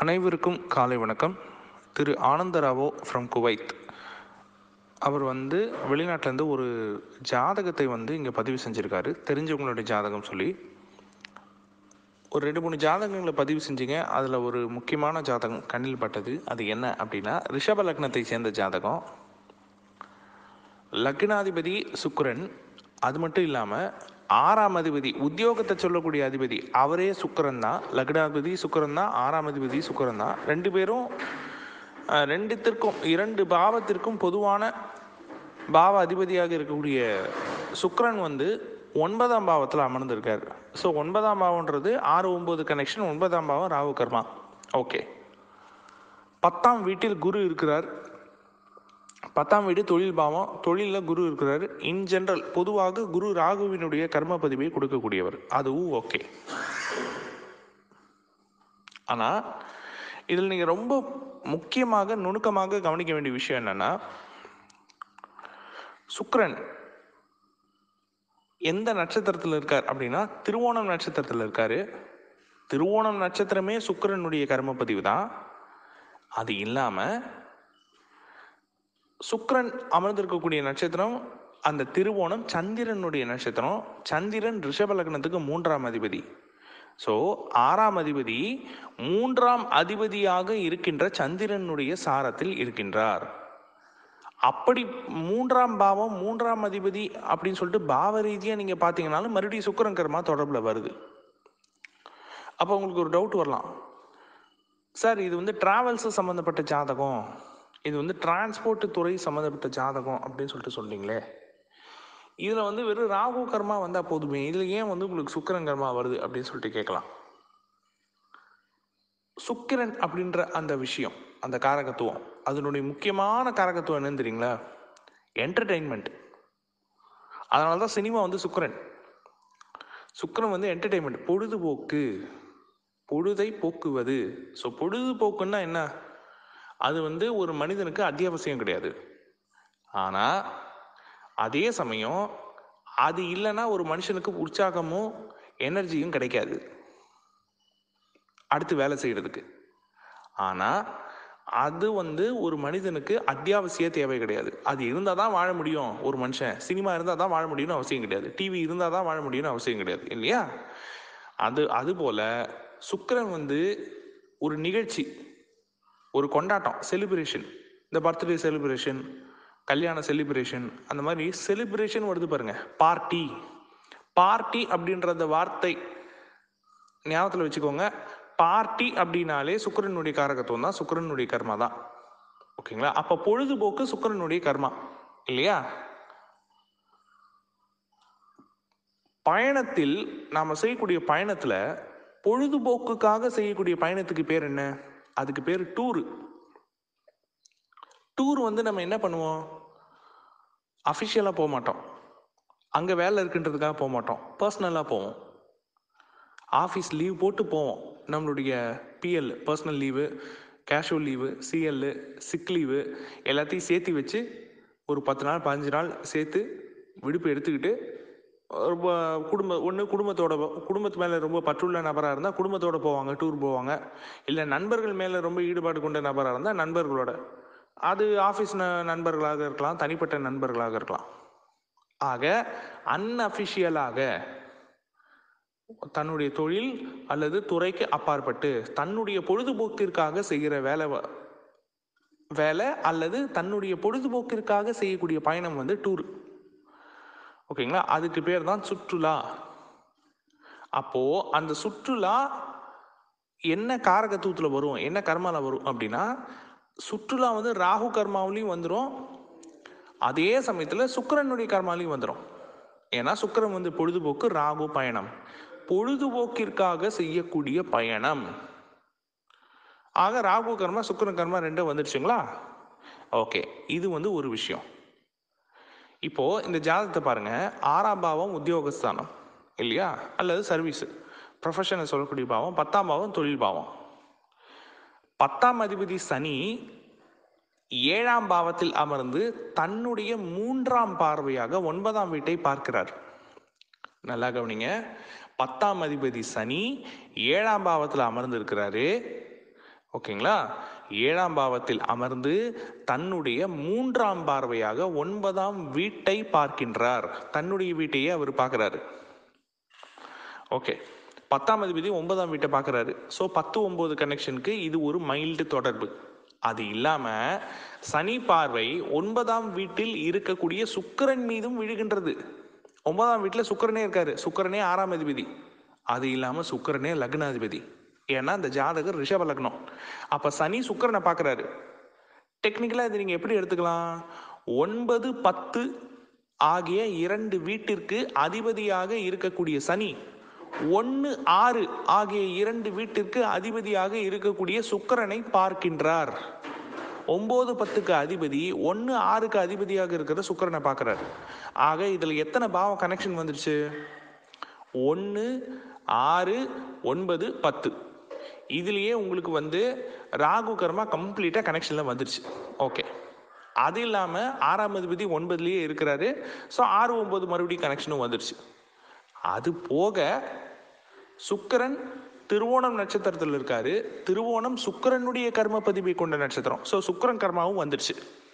அனைவருக்கும் காலை வணக்கம் திரு ஆனந்தராவோ ஃப்ரம் குவைத் அவர் வந்து வெளிநாட்டிலேருந்து ஒரு ஜாதகத்தை வந்து இங்கே பதிவு செஞ்சுருக்காரு தெரிஞ்சவங்களுடைய ஜாதகம் சொல்லி ஒரு ரெண்டு மூணு ஜாதகங்களை பதிவு செஞ்சீங்க அதில் ஒரு முக்கியமான ஜாதகம் கண்ணில் பட்டது அது என்ன அப்படின்னா ரிஷப லக்னத்தை சேர்ந்த ஜாதகம் லக்னாதிபதி சுக்கிரன் அது மட்டும் இல்லாமல் ஆறாம் அதிபதி உத்தியோகத்தை சொல்லக்கூடிய அதிபதி அவரே சுக்கிரன் தான் லக்னாதிபதி சுக்கிரன் தான் ஆறாம் அதிபதி சுக்கிரன் தான் ரெண்டு பேரும் அஹ், ரெண்டுத்திற்கும் இரண்டு பாவத்திற்கும் பொதுவான பாவ அதிபதியாக இருக்கக்கூடிய சுக்கிரன் வந்து ஒன்பதாம் பாவத்தில் அமர்ந்திருக்கார் ஸோ ஒன்பதாம் பாவம்ன்றது ஆறு ஒன்பது கனெக்ஷன் ஒன்பதாம் பாவம் ராகு கர்மா ஓகே பத்தாம் வீட்டில் குரு இருக்கிறார் பத்தாம் வீடு தொழில் பாவம் தொழிலில் குரு இருக்கிறார் இன் ஜென்ரல் பொதுவாக குரு ராகுவினுடைய கர்ம பதிவை கொடுக்கக்கூடியவர் அதுவும் ஓகே ஆனால் இதில் நீங்கள் ரொம்ப முக்கியமாக நுணுக்கமாக கவனிக்க வேண்டிய விஷயம் என்னன்னா சுக்கிரன் எந்த நட்சத்திரத்தில் இருக்கார் அப்படின்னா திருவோணம் நட்சத்திரத்தில் இருக்காரு திருவோணம் நட்சத்திரமே சுக்கிரனுடைய கர்ம பதிவு தான் அது இல்லாமல் சுக்கிரன் அமர்ந்திருக்கக்கூடிய நட்சத்திரம் அந்த திருவோணம் சந்திரனுடைய நட்சத்திரம் சந்திரன் ரிஷப லக்னத்துக்கு மூன்றாம் அதிபதி ஸோ ஆறாம் அதிபதி மூன்றாம் அதிபதியாக இருக்கின்ற சந்திரனுடைய சாரத்தில் இருக்கின்றார் அப்படி மூன்றாம் பாவம் மூன்றாம் அதிபதி அப்படின்னு சொல்லிட்டு பாவ ரீதியாக நீங்கள் பார்த்தீங்கன்னாலும் மறுபடியும் சுக்கிரன் கர்மா தொடர்பில் வருது அப்போ உங்களுக்கு ஒரு டவுட் வரலாம் சார் இது வந்து டிராவல்ஸ் சம்மந்தப்பட்ட ஜாதகம் இது வந்து டிரான்ஸ்போர்ட் துறை சம்மந்தப்பட்ட ஜாதகம் அப்படின்னு சொல்லிட்டு சொல்றீங்களே இதில் வந்து வெறும் ராகு கர்மா வந்தால் போதுமே இதில் ஏன் வந்து உங்களுக்கு சுக்கிரன் கர்மா வருது அப்படின்னு சொல்லிட்டு கேட்கலாம் சுக்கிரன் அப்படின்ற அந்த விஷயம் அந்த காரகத்துவம் அதனுடைய முக்கியமான காரகத்துவம் என்னன்னு தெரியுங்களா என்டர்டெயின்மெண்ட் அதனால தான் சினிமா வந்து சுக்கிரன் சுக்கிரன் வந்து என்டர்டெயின்மெண்ட் பொழுதுபோக்கு பொழுதை போக்குவது ஸோ பொழுதுபோக்குன்னா என்ன அது வந்து ஒரு மனிதனுக்கு அத்தியாவசியம் கிடையாது ஆனால் அதே சமயம் அது இல்லைன்னா ஒரு மனுஷனுக்கு உற்சாகமும் எனர்ஜியும் கிடைக்காது அடுத்து வேலை செய்யறதுக்கு ஆனால் அது வந்து ஒரு மனிதனுக்கு அத்தியாவசிய தேவை கிடையாது அது இருந்தால் தான் வாழ முடியும் ஒரு மனுஷன் சினிமா இருந்தால் தான் வாழ முடியும்னு அவசியம் கிடையாது டிவி இருந்தால் தான் வாழ முடியும்னு அவசியம் கிடையாது இல்லையா அது அதுபோல் சுக்கிரன் வந்து ஒரு நிகழ்ச்சி ஒரு கொண்டாட்டம் செலிப்ரேஷன் இந்த பர்த்டே செலிப்ரேஷன் கல்யாண செலிப்ரேஷன் அந்த மாதிரி செலிப்ரேஷன் வருது பாருங்க பார்ட்டி பார்ட்டி அப்படின்ற அந்த வார்த்தை ஞாபகத்தில் வச்சுக்கோங்க பார்ட்டி அப்படின்னாலே சுக்கிரனுடைய காரகத்துவம் தான் சுக்கிரனுடைய கர்மா தான் ஓகேங்களா அப்போ பொழுதுபோக்கு சுக்கிரனுடைய கர்மா இல்லையா பயணத்தில் நாம் செய்யக்கூடிய பயணத்தில் பொழுதுபோக்குக்காக செய்யக்கூடிய பயணத்துக்கு பேர் என்ன அதுக்கு பேர் டூரு டூர் வந்து நம்ம என்ன பண்ணுவோம் அஃபிஷியலாக போக மாட்டோம் அங்கே வேலை இருக்குன்றதுக்காக போக மாட்டோம் பர்சனலாக போவோம் ஆஃபீஸ் லீவ் போட்டு போவோம் நம்மளுடைய PL personal leave casual leave CL sick leave எல்லாத்தையும் சேர்த்து வச்சு ஒரு பத்து நாள் பதினஞ்சு நாள் சேர்த்து விடுப்பு எடுத்துக்கிட்டு ரொம்ப குடும்ப ஒன்று குடும்பத்தோட போ- குடும்பத்து மேலே ரொம்ப பற்றுள்ள நபராக இருந்தால் குடும்பத்தோட போவாங்க டூர் போவாங்க இல்லை நண்பர்கள் மேலே ரொம்ப ஈடுபாடு கொண்ட நபராக இருந்தால் நண்பர்களோட அது ஆஃபீஸ் நண்பர்களாக இருக்கலாம் தனிப்பட்ட நண்பர்களாக இருக்கலாம் ஆக அன்அஃபிஷியலாக தன்னுடைய தொழில் அல்லது துறைக்கு அப்பாற்பட்டு தன்னுடைய பொழுதுபோக்கிற்காக செய்கிற வேலை வ- வேலை அல்லது தன்னுடைய பொழுதுபோக்கிற்காக செய்யக்கூடிய பயணம் வந்து டூர் ஓகேங்களா அதுக்கு பேர் தான் சுற்றுலா அப்போ அந்த சுற்றுலா என்ன காரகத்துவத்தில் வரும் என்ன கர்மால வரும் அப்படின்னா சுற்றுலா வந்து ராகு கர்மாவிலையும் வந்துடும் அதே சமயத்தில் சுக்கிரனுடைய கர்மாலையும் வந்துடும் ஏன்னா சுக்கிரன் வந்து பொழுதுபோக்கு ராகு பயணம் பொழுதுபோக்கிற்காக செய்யக்கூடிய பயணம் ஆக ராகு கர்மா சுக்கிரன் கர்மா ரெண்டும் வந்துடுச்சுங்களா ஓகே இது வந்து ஒரு விஷயம் இப்போ இந்த ஜாதகத்தை பாருங்க ஆறாம் பாவம் உத்தியோகஸ்தானம் இல்லையா அல்லது சர்வீஸ் ப்ரொஃபஷனை சொல்லக்கூடிய பாவம் பத்தாம் பாவம் தொழில் பாவம் பத்தாம் அதிபதி சனி ஏழாம் பாவத்தில் அமர்ந்து தன்னுடைய மூன்றாம் பார்வையாக ஒன்பதாம் வீட்டை பார்க்கிறார் நல்லா கவனிங்க பத்தாம் அதிபதி சனி ஏழாம் பாவத்தில் அமர்ந்திருக்கிறாரு ஓகேங்களா ஏழாம் பாவத்தில் அமர்ந்து தன்னுடைய மூன்றாம் பார்வையாக ஒன்பதாம் வீட்டை பார்க்கின்றார் தன்னுடைய வீட்டையே அவர் பார்க்குறாரு ஓகே பத்தாம் அதிபதி ஒன்பதாம் வீட்டை பார்க்குறாரு ஸோ பத்து ஒம்பது கனெக்ஷனுக்கு இது ஒரு மைல்டு தொடர்பு அது இல்லாமல் சனி பார்வை ஒன்பதாம் வீட்டில் இருக்கக்கூடிய சுக்கிரன் மீதும் விழுகின்றது ஒன்பதாம் வீட்டில் சுக்கிரனே இருக்காரு சுக்கிரனே ஆறாம் அதிபதி அது இல்லாமல் சுக்கிரனே லக்னாதிபதி ஏன்னா அந்த ஜாதகர் ரிஷப லக்னம் அப்போ சனி சுக்கிரனை பார்க்குறாரு டெக்னிக்கலாக இது நீங்கள் எப்படி எடுத்துக்கலாம் ஒன்பது பத்து ஆகிய இரண்டு வீட்டிற்கு அதிபதியாக இருக்கக்கூடிய சனி ஒன்று ஆறு ஆகிய இரண்டு வீட்டிற்கு அதிபதியாக இருக்கக்கூடிய சுக்கிரனை பார்க்கின்றார் ஒம்பது பத்துக்கு அதிபதி ஒன்று ஆறுக்கு அதிபதியாக இருக்கிற சுக்கிரனை பார்க்குறாரு ஆக இதில் எத்தனை பாவம் கனெக்ஷன் வந்துருச்சு ஒன்று ஆறு ஒன்பது பத்து இதுலேயே உங்களுக்கு வந்து ராகு கர்மா கம்ப்ளீட்டாக கனெக்ஷனில் வந்துருச்சு ஓகே அது இல்லாமல் ஆறாம் அதிபதி ஒன்பதுலேயே இருக்கிறாரு ஸோ ஆறு ஒம்பது மறுபடியும் கனெக்ஷனும் வந்துருச்சு அது போக சுக்கிரன் திருவோணம் நட்சத்திரத்தில் இருக்காரு திருவோணம் சுக்கிரனுடைய கர்ம பதிவை கொண்ட நட்சத்திரம் ஸோ சுக்கிரன் கர்மாவும் வந்துருச்சு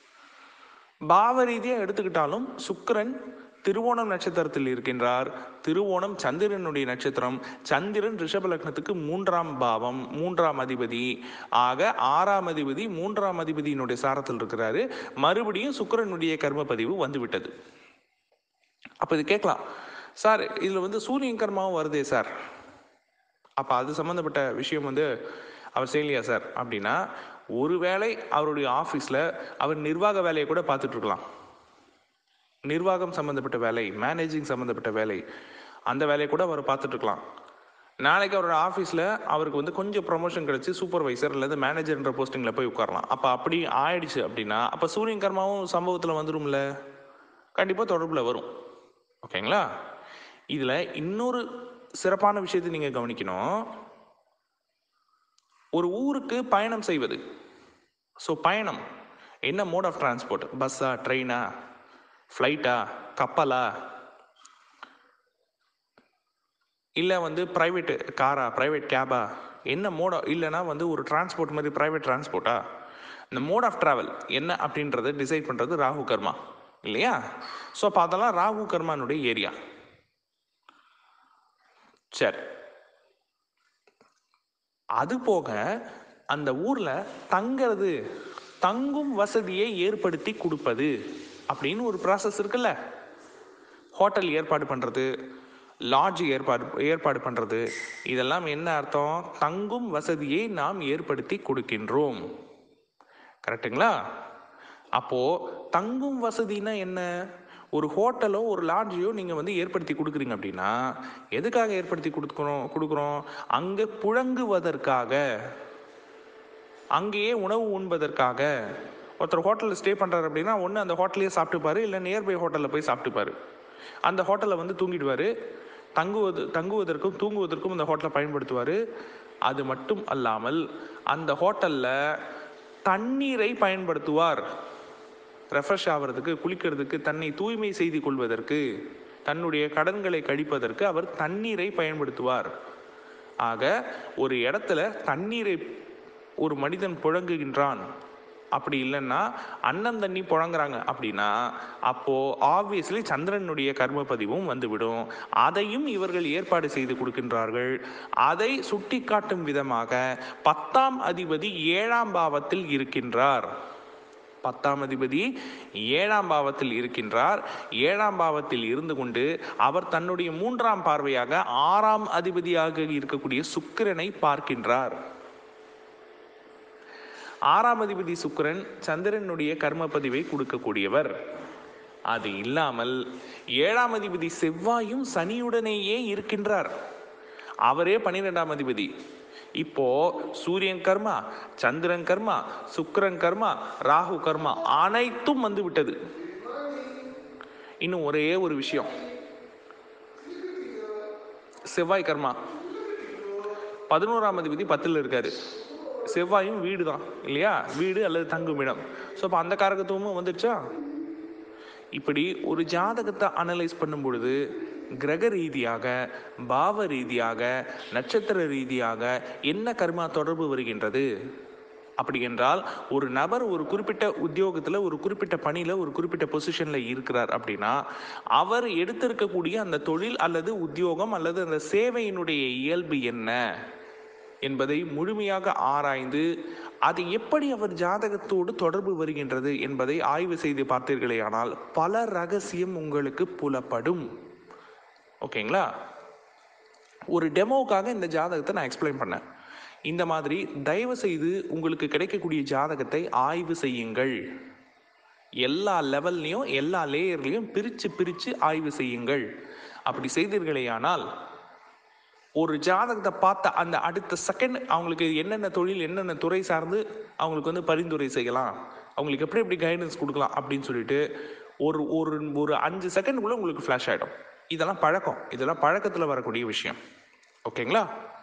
பாவ ரீதியாக எடுத்துக்கிட்டாலும் சுக்கிரன் திருவோணம் நட்சத்திரத்தில் இருக்கின்றார் திருவோணம் சந்திரனுடைய நட்சத்திரம் சந்திரன் ரிஷப லக்னத்துக்கு மூன்றாம் பாவம் மூன்றாம் அதிபதி ஆக ஆறாம் அதிபதி மூன்றாம் அதிபதியினுடைய சாரத்தில் இருக்கிறாரு மறுபடியும் சுக்கிரனுடைய கர்ம பதிவு வந்துவிட்டது அப்போ இது கேட்கலாம் சார் இதில் வந்து சூரியன் கர்மாவும் வருதே சார் அப்போ அது சம்மந்தப்பட்ட விஷயம் வந்து அவர் செய்யலையா சார் அப்படின்னா ஒருவேளை அவருடைய ஆஃபீஸில் அவர் நிர்வாக வேலையை கூட பார்த்துட்டு இருக்கலாம் நிர்வாகம் சம்மந்தப்பட்ட வேலை மேனேஜிங் சம்மந்தப்பட்ட வேலை அந்த வேலையை கூட அவர் பார்த்துட்டு இருக்கலாம் நாளைக்கு அவரோட ஆஃபீஸில் அவருக்கு வந்து கொஞ்சம் ப்ரொமோஷன் கிடச்சி சூப்பர்வைசர் அல்லது மேனேஜர்ன்ற போஸ்டிங்கில் போய் உட்காரலாம் அப்போ அப்படி ஆயிடுச்சு அப்படின்னா அப்போ சூரியன் கர்மாவும் சம்பவத்தில் வந்துரும்ல கண்டிப்பாக தொடர்பில் வரும் ஓகேங்களா இதில் இன்னொரு சிறப்பான விஷயத்தை நீங்கள் கவனிக்கணும் ஒரு ஊருக்கு பயணம் செய்வது ஸோ பயணம் என்ன மோட் ஆஃப் டிரான்ஸ்போர்ட் பஸ்ஸா ட்ரெயினா ஃப்ளைட்டா கப்பலா இல்லை வந்து ப்ரைவேட்டு காரா ப்ரைவேட் கேபா என்ன மோட இல்லைனா வந்து ஒரு டிரான்ஸ்போர்ட் மாதிரி ப்ரைவேட் டிரான்ஸ்போர்ட்டா இந்த மோட் ஆஃப் ட்ராவல் என்ன அப்படின்றத டிசைட் பண்ணுறது ராகு கர்மா இல்லையா ஸோ அப்போ அதெல்லாம் ராகு கர்மானுடைய ஏரியா சரி அது போக அந்த ஊரில் தங்கிறது தங்கும் வசதியை ஏற்படுத்தி கொடுப்பது அப்படின்னு ஒரு ப்ராசஸ் இருக்குல்ல ஹோட்டல் ஏற்பாடு பண்ணுறது லாட்ஜ் ஏற்பாடு ஏற்பாடு பண்ணுறது இதெல்லாம் என்ன அர்த்தம் தங்கும் வசதியை நாம் ஏற்படுத்தி கொடுக்கின்றோம் கரெக்டுங்களா அப்போது தங்கும் வசதினா என்ன ஒரு ஹோட்டலோ ஒரு லாட்ஜையோ நீங்கள் வந்து ஏற்படுத்தி கொடுக்குறீங்க அப்படின்னா எதுக்காக ஏற்படுத்தி கொடுக்குறோம் கொடுக்குறோம் அங்கே புழங்குவதற்காக அங்கேயே உணவு உண்பதற்காக ஒருத்தர் ஹோட்டலில் ஸ்டே பண்ணுறாரு அப்படின்னா ஒன்று அந்த ஹோட்டலையே சாப்பிட்டுப்பாரு இல்லை நியர்பை ஹோட்டலில் போய் சாப்பிட்டுப்பாரு அந்த ஹோட்டலில் வந்து தூங்கிடுவார் தங்குவது தங்குவதற்கும் தூங்குவதற்கும் அந்த ஹோட்டலை பயன்படுத்துவார் அது மட்டும் அல்லாமல் அந்த ஹோட்டலில் தண்ணீரை பயன்படுத்துவார் ரெஃப்ரெஷ் ஆகிறதுக்கு குளிக்கிறதுக்கு தன்னை தூய்மை செய்து கொள்வதற்கு தன்னுடைய கடன்களை கழிப்பதற்கு அவர் தண்ணீரை பயன்படுத்துவார் ஆக ஒரு இடத்துல தண்ணீரை ஒரு மனிதன் புழங்குகின்றான் அப்படி இல்லைன்னா அன்னம் தண்ணி புழங்குறாங்க அப்படின்னா அப்போ ஆப்வியஸ்லி சந்திரனுடைய கர்ம பதிவும் வந்துவிடும் அதையும் இவர்கள் ஏற்பாடு செய்து கொடுக்கின்றார்கள் அதை சுட்டிக்காட்டும் விதமாக பத்தாம் அதிபதி ஏழாம் பாவத்தில் இருக்கின்றார் பத்தாம் அதிபதி ஏழாம் பாவத்தில் இருக்கின்றார் ஏழாம் பாவத்தில் இருந்து கொண்டு அவர் தன்னுடைய மூன்றாம் பார்வையாக ஆறாம் அதிபதியாக இருக்கக்கூடிய சுக்கிரனை பார்க்கின்றார் ஆறாம் அதிபதி சுக்கிரன் சந்திரனுடைய கர்ம பதிவை கொடுக்கக்கூடியவர் அது இல்லாமல் ஏழாம் அதிபதி செவ்வாயும் சனியுடனேயே இருக்கின்றார் அவரே பன்னிரெண்டாம் அதிபதி இப்போ சூரியன் கர்மா சந்திரன் கர்மா சுக்கிரன் கர்மா ராகு கர்மா அனைத்தும் வந்து விட்டது இன்னும் ஒரே ஒரு விஷயம் செவ்வாய் கர்மா பதினோராம் அதிபதி பத்தில் இருக்காரு செவ்வாயும் வீடு தான் இல்லையா வீடு அல்லது தங்குமிடம் ஸோ அப்போ அந்த காரகத்துவமும் வந்துடுச்சா இப்படி ஒரு ஜாதகத்தை அனலைஸ் பண்ணும் பொழுது கிரக ரீதியாக பாவ ரீதியாக நட்சத்திர ரீதியாக என்ன கர்மா தொடர்பு வருகின்றது அப்படி என்றால் ஒரு நபர் ஒரு குறிப்பிட்ட உத்தியோகத்தில் ஒரு குறிப்பிட்ட பணியில் ஒரு குறிப்பிட்ட பொசிஷனில் இருக்கிறார் அப்படின்னா அவர் எடுத்திருக்கக்கூடிய அந்த தொழில் அல்லது உத்தியோகம் அல்லது அந்த சேவையினுடைய இயல்பு என்ன என்பதை முழுமையாக ஆராய்ந்து அது எப்படி அவர் ஜாதகத்தோடு தொடர்பு வருகின்றது என்பதை ஆய்வு செய்து பார்த்தீர்களேயானால் பல ரகசியம் உங்களுக்கு புலப்படும் ஓகேங்களா ஒரு டெமோவுக்காக இந்த ஜாதகத்தை நான் எக்ஸ்பிளைன் பண்ணேன் இந்த மாதிரி தயவு செய்து உங்களுக்கு கிடைக்கக்கூடிய ஜாதகத்தை ஆய்வு செய்யுங்கள் எல்லா லெவல்லையும் எல்லா லேயர்லையும் பிரித்து பிரித்து ஆய்வு செய்யுங்கள் அப்படி செய்தீர்களேயானால் ஒரு ஜாதகத்தை பார்த்த அந்த அடுத்த செகண்ட் அவங்களுக்கு என்னென்ன தொழில் என்னென்ன துறை சார்ந்து அவங்களுக்கு வந்து பரிந்துரை செய்யலாம் அவங்களுக்கு எப்படி எப்படி கைடன்ஸ் கொடுக்கலாம் அப்படின்னு சொல்லிட்டு ஒரு ஒரு ஒரு அஞ்சு செகண்டுக்குள்ளே உங்களுக்கு ஃப்ளாஷ் ஆகிடும் இதெல்லாம் பழக்கம் இதெல்லாம் பழக்கத்தில் வரக்கூடிய விஷயம் ஓகேங்களா